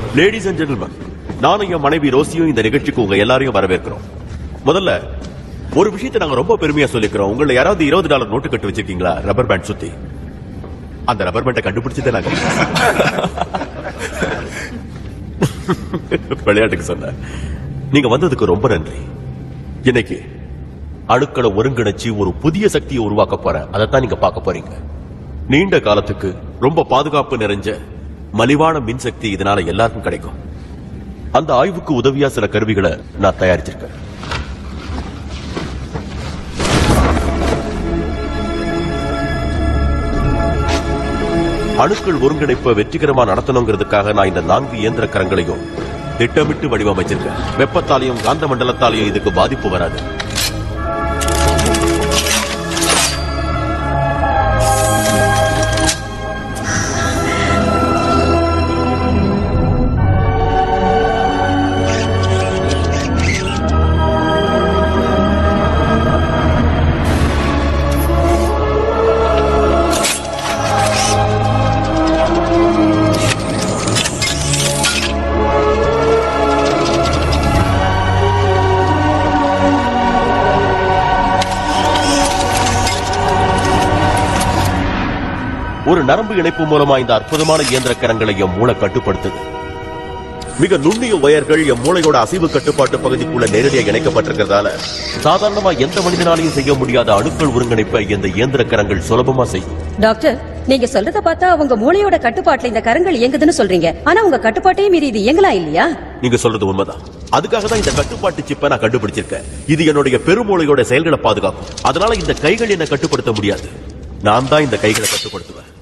ladies and gentleman நானும் என் மனைவி ரோசியும் இந்த நிகழ்ச்சிக்கு உங்க எல்லாரையும் வரவேற்கிறோம் முதல்ல ஒரு விஷயத்தை நாங்க ரொம்ப பெருமையா சொல்லிக்கிறோம் உங்களை யாராவது இருபது டாலர் நோட்டு கட்டு வச்சிருக்கீங்களா ரப்பர் பேண்ட் சுத்தி அந்த ரப்பர் பேண்டை கண்டுபிடிச்சதே நாங்க விளையாட்டுக்கு சொன்னேன் நீங்க வந்ததுக்கு ரொம்ப நன்றி இன்னைக்கு அணுக்களை ஒருங்கிணைச்சு ஒரு புதிய சக்தியை உருவாக்க போறேன் அதைத்தான் நீங்க பார்க்க போறீங்க நீண்ட காலத்துக்கு ரொம்ப பாதுகாப்பு நிறைஞ்ச மலிவான மின்சக்தி இதனால எல்லாருக்கும் கிடைக்கும் அந்த ஆய்வுக்கு உதவியா சில கருவிகளை நான் தயாரிச்சிருக்கேன் அணுக்கள் ஒருங்கிணைப்பை வெற்றிகரமா நடத்தணுங்கிறதுக்காக நான் இந்த நான்கு இயந்திர கரங்களையும் திட்டமிட்டு வடிவமைச்சிருக்கேன் வெப்பத்தாலையும் காந்த மண்டலத்தாலையும் இதுக்கு பாதிப்பு வராது ஒரு நரம்பு இணைப்பு மூலமா இந்த அற்புதமான இயந்திர கரங்களை என் மூளை கட்டுப்படுத்துது மிக நுண்ணிய வயர்கள் என் மூளையோட அசைவு கட்டுப்பாட்டு பகுதிக்குள்ள நேரடியாக இணைக்கப்பட்டிருக்கிறதால சாதாரணமா எந்த மனிதனாலையும் செய்ய முடியாத அணுக்கள் ஒருங்கிணைப்பை இந்த இயந்திர கரங்கள் சுலபமா செய்யும் டாக்டர் நீங்க சொல்றத பார்த்தா உங்க மூளையோட கட்டுப்பாட்டுல இந்த கரங்கள் இயங்குதுன்னு சொல்றீங்க ஆனா உங்க கட்டுப்பாட்டையும் மீறி இது இயங்கலாம் இல்லையா நீங்க சொல்றது உண்மைதான் அதுக்காக தான் இந்த கட்டுப்பாட்டு சிப்பை நான் கண்டுபிடிச்சிருக்கேன் இது என்னுடைய பெருமூளையோட செயல்களை பாதுகாக்கும் அதனால இந்த கைகள் என்ன கட்டுப்படுத்த முடியாது நான் தான் இந்த கைகளை கட்டுப்படுத்துவேன்